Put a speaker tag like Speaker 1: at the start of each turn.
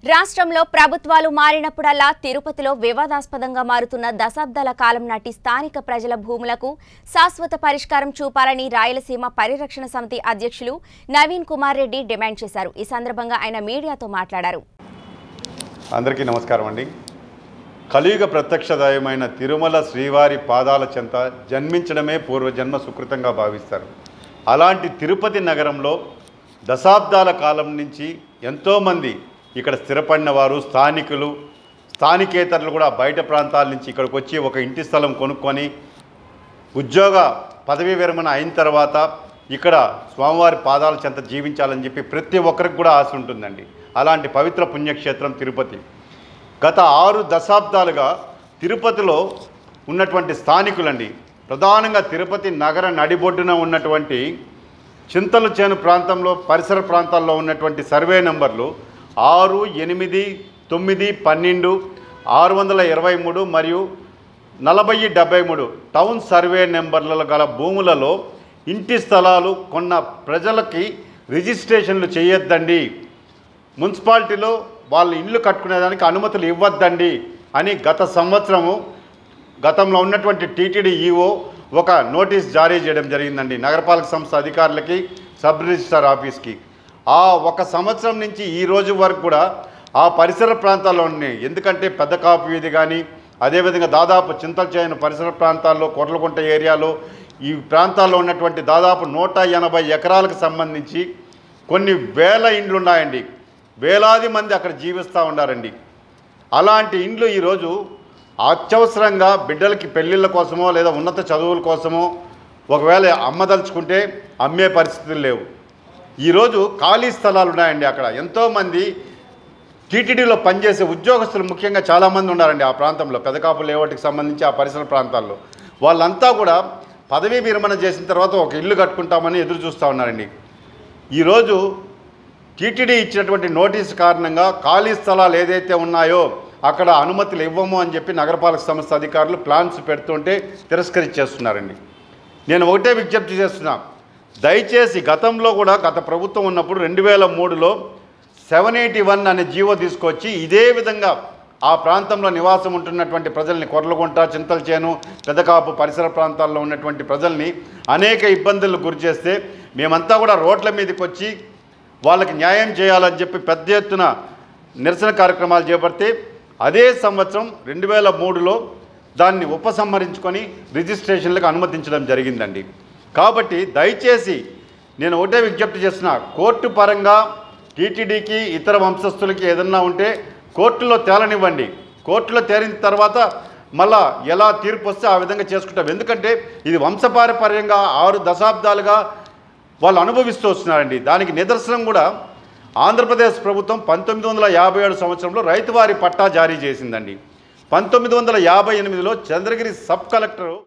Speaker 1: రాష్ట్రంలో ప్రభుత్వాలు మారినప్పుడల్లా తిరుపతిలో వివాదాస్పదంగా మారుతున్న దశాబ్దాల కాలం నాటి స్థానిక ప్రజల భూములకు శాశ్వత పరిష్కారం చూపాలని రాయలసీమ పరిరక్షణ సమితి అధ్యక్షులు నవీన్ కుమార్ రెడ్డి డిమాండ్ చేశారు ఈ సందర్భంగా ఆయన మీడియాతో మాట్లాడారు
Speaker 2: అందరికీ నమస్కారం అండి కలియుగ ప్రత్యక్షదాయమైన తిరుమల శ్రీవారి పాదాల చెంత జన్మించడమే పూర్వజన్మ సుకృతంగా భావిస్తారు అలాంటి తిరుపతి నగరంలో దశాబ్దాల కాలం నుంచి ఎంతోమంది ఇక్కడ స్థిరపడిన వారు స్థానికులు స్థానికేతరులు కూడా బయట ప్రాంతాల నుంచి ఇక్కడికి వచ్చి ఒక ఇంటి స్థలం కొనుక్కొని ఉద్యోగ పదవీ విరమణ అయిన తర్వాత ఇక్కడ స్వామివారి పాదాల చెంత జీవించాలని చెప్పి ప్రతి ఒక్కరికి కూడా ఆశ ఉంటుందండి అలాంటి పవిత్ర పుణ్యక్షేత్రం తిరుపతి గత ఆరు దశాబ్దాలుగా తిరుపతిలో ఉన్నటువంటి స్థానికులండి ప్రధానంగా తిరుపతి నగర నడిబొడ్డున ఉన్నటువంటి చింతల చేను ప్రాంతంలో పరిసర ప్రాంతాల్లో ఉన్నటువంటి సర్వే నంబర్లు ఆరు ఎనిమిది తొమ్మిది పన్నెండు ఆరు వందల ఇరవై మూడు మరియు నలభై డెబ్బై మూడు టౌన్ సర్వే నెంబర్ల గల భూములలో ఇంటి స్థలాలు కొన్న ప్రజలకి రిజిస్ట్రేషన్లు చేయొద్దండి మున్సిపాలిటీలో వాళ్ళు ఇల్లు కట్టుకునేదానికి అనుమతులు ఇవ్వద్దండి అని గత సంవత్సరము గతంలో ఉన్నటువంటి టీటీడీ ఈఓ ఒక నోటీస్ జారీ చేయడం జరిగిందండి నగరపాలక సంస్థ అధికారులకి సబ్ రిజిస్ట్రార్ ఆఫీస్కి ఆ ఒక సంవత్సరం నుంచి ఈ రోజు వరకు కూడా ఆ పరిసర ప్రాంతాల్లో ఉన్నాయి ఎందుకంటే పెద్ద కాపు వీధి కానీ అదేవిధంగా దాదాపు చింతల చేయని పరిసర ప్రాంతాల్లో కొర్లగుంట ఏరియాలో ఈ ప్రాంతాల్లో ఉన్నటువంటి దాదాపు నూట ఎనభై ఎకరాలకు సంబంధించి కొన్ని వేల ఇండ్లు ఉన్నాయండి వేలాది మంది అక్కడ జీవిస్తూ ఉన్నారండి అలాంటి ఇండ్లు ఈరోజు అత్యవసరంగా బిడ్డలకి పెళ్ళిళ్ళ కోసమో లేదా ఉన్నత చదువుల కోసమో ఒకవేళ అమ్మదలుచుకుంటే అమ్మే పరిస్థితులు లేవు ఈరోజు ఖాళీ స్థలాలు ఉన్నాయండి అక్కడ ఎంతోమంది టీటీడీలో పనిచేసే ఉద్యోగస్తులు ముఖ్యంగా చాలామంది ఉన్నారండి ఆ ప్రాంతంలో పెదకాపు లేఅవుట్కి సంబంధించి ఆ పరిసర ప్రాంతాల్లో వాళ్ళంతా కూడా పదవీ విరమణ చేసిన తర్వాత ఒక ఇల్లు కట్టుకుంటామని ఎదురు చూస్తూ ఉన్నారండి ఈరోజు టీటీడీ ఇచ్చినటువంటి నోటీస్ కారణంగా ఖాళీ స్థలాలు ఏదైతే ఉన్నాయో అక్కడ అనుమతులు ఇవ్వము అని చెప్పి నగరపాలక సంస్థ అధికారులు ప్లాన్స్ పెడుతుంటే తిరస్కరించేస్తున్నారండి నేను ఒకటే విజ్ఞప్తి చేస్తున్నా దయచేసి గతంలో కూడా గత ప్రభుత్వం ఉన్నప్పుడు రెండు వేల మూడులో సెవెన్ ఎయిటీ వన్ అనే జీవో తీసుకొచ్చి ఇదే విధంగా ఆ ప్రాంతంలో నివాసం ఉంటున్నటువంటి ప్రజల్ని కొర్లగుంట చింతల చేను పెదకాపు పరిసర ప్రాంతాల్లో ఉన్నటువంటి ప్రజల్ని అనేక ఇబ్బందులకు గురి చేస్తే మేమంతా కూడా రోడ్ల మీదకి వచ్చి వాళ్ళకి న్యాయం చేయాలని చెప్పి పెద్ద ఎత్తున నిరసన కార్యక్రమాలు చేపడితే అదే సంవత్సరం రెండు వేల మూడులో దాన్ని ఉపసంహరించుకొని రిజిస్ట్రేషన్లకు అనుమతించడం జరిగిందండి కాబట్టి దయచేసి నేను ఒకటే విజ్ఞప్తి చేస్తున్నా కోర్టు పరంగా టీటీడీకి ఇతర వంశస్థులకి ఏదన్నా ఉంటే కోర్టులో తేలనివ్వండి కోర్టులో తేలిన తర్వాత మళ్ళా ఎలా తీర్పు వస్తే ఆ విధంగా చేసుకుంటాం ఎందుకంటే ఇది వంశపారపర్యంగా ఆరు దశాబ్దాలుగా వాళ్ళు అనుభవిస్తూ వస్తున్నారండి దానికి నిదర్శనం కూడా ఆంధ్రప్రదేశ్ ప్రభుత్వం పంతొమ్మిది వందల యాభై ఏడు సంవత్సరంలో రైతువారి పట్టా జారీ చేసిందండి పంతొమ్మిది వందల యాభై ఎనిమిదిలో చంద్రగిరి సబ్ కలెక్టర్